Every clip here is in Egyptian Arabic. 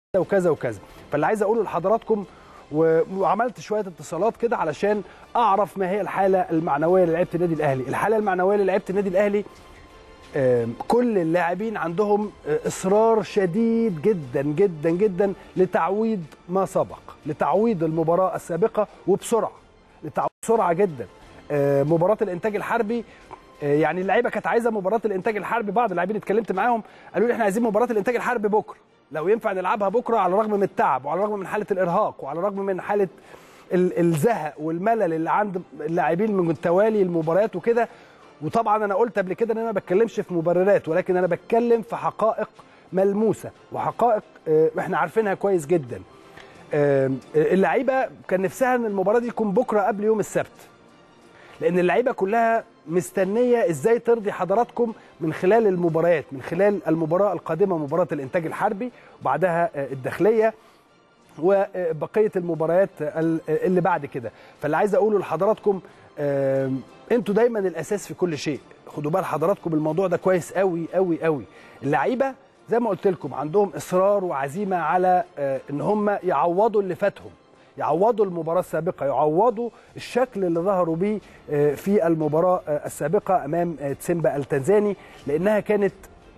وكذا وكذا فاللي عايز اقوله لحضراتكم و- وعملت شويه اتصالات كده علشان اعرف ما هي الحاله المعنويه للعيبه النادي الاهلي الحاله المعنويه للعيبه النادي الاهلي آم، كل اللاعبين عندهم آه، اصرار شديد جدا جدا جدا لتعويض ما سبق لتعويض المباراه السابقه وبسرعه لتعويض بسرعه جدا آه، مباراه الانتاج الحربي آه، يعني اللعيبه كانت عايزه مباراه الانتاج الحربي بعض اللاعبين اتكلمت معاهم قالوا لي احنا عايزين مباراه الانتاج الحربي بكره لو ينفع نلعبها بكره على الرغم من التعب وعلى الرغم من حاله الارهاق وعلى الرغم من حاله ال- الزهق والملل اللي عند اللاعبين من توالي المباريات وكده وطبعا انا قلت قبل كده ان انا ما بتكلمش في مبررات ولكن انا بتكلم في حقائق ملموسه وحقائق آه، احنا عارفينها كويس جدا آه، اللعيبه كان نفسها ان المباراه دي تكون بكره قبل يوم السبت لان اللعيبه كلها مستنيه ازاي ترضي حضراتكم من خلال المباريات من خلال المباراه القادمه مباراه الانتاج الحربي وبعدها آه، الداخليه وبقيه المباريات ال- اللي بعد كده فاللي عايز اقوله لحضراتكم آم، انتوا دايما الاساس في كل شيء خدوا بال حضراتكم الموضوع ده كويس قوي قوي قوي اللعيبه زي ما قلت لكم عندهم اصرار وعزيمه على آه، ان هم يعوضوا اللي فاتهم يعوضوا المباراه السابقه يعوضوا الشكل اللي ظهروا بيه آه، في المباراه آه، السابقه امام آه، تسيمبا التنزاني لانها كانت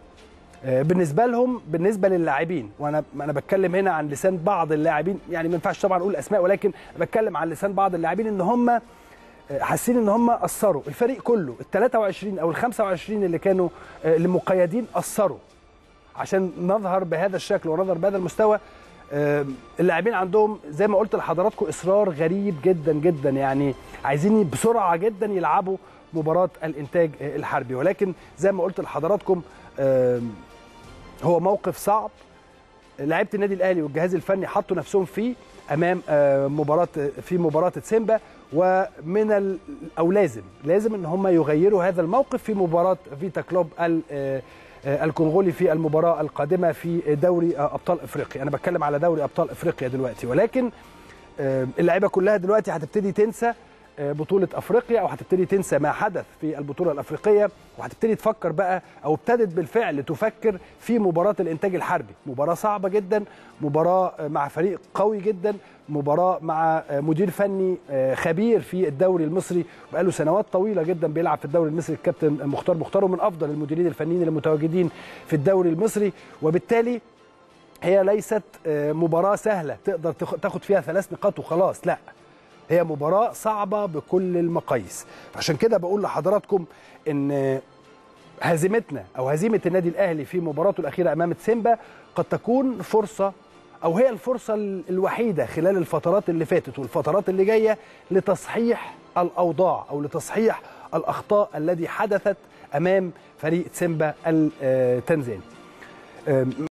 آه، بالنسبه لهم بالنسبه للاعبين وانا انا بتكلم هنا عن لسان بعض اللاعبين يعني ما ينفعش طبعا اقول اسماء ولكن بتكلم عن لسان بعض اللاعبين ان هم آه، حاسين ان هم قصروا الفريق كله ال 23 او ال 25 اللي كانوا آه، اللي مقيدين قصروا عشان نظهر بهذا الشكل ونظهر بهذا المستوى آه، اللاعبين عندهم زي ما قلت لحضراتكم اصرار غريب جدا جدا يعني عايزين بسرعه جدا يلعبوا مباراه الانتاج آه، الحربي ولكن زي ما قلت لحضراتكم آه، هو موقف صعب لعيبه النادي الاهلي والجهاز الفني حطوا نفسهم فيه امام آه، مباراه في مباراه سيمبا ومن ال- او لازم لازم ان هم يغيروا هذا الموقف في مباراه فيتا كلوب ال- آه، آه، الكونغولي في المباراه القادمه في دوري آه، ابطال افريقيا انا بتكلم على دوري ابطال افريقيا دلوقتي ولكن آه، اللعيبه كلها دلوقتي هتبتدي تنسى آه، بطولة افريقيا او هتبتدي تنسى ما حدث في البطولة الافريقية وهتبتدي تفكر بقى او ابتدت بالفعل تفكر في مباراة الانتاج الحربي، مباراة صعبة جدا، مباراة آه، مع فريق قوي جدا، مباراة مع آه، مدير فني آه، خبير في الدوري المصري بقاله سنوات طويلة جدا بيلعب في الدوري المصري الكابتن مختار مختار ومن افضل المديرين الفنيين المتواجدين في الدوري المصري وبالتالي هي ليست آه، مباراة سهلة تقدر تاخ- تاخد فيها ثلاث نقاط وخلاص لا هي مباراة صعبة بكل المقاييس عشان كده بقول لحضراتكم ان آه، هزيمتنا او هزيمة النادي الاهلي في مباراته الاخيرة امام تسيمبا قد تكون فرصة او هي الفرصة ال- الوحيدة خلال الفترات اللي فاتت والفترات اللي جاية لتصحيح الاوضاع او لتصحيح الاخطاء التي حدثت امام فريق سيمبا التنزاني آم،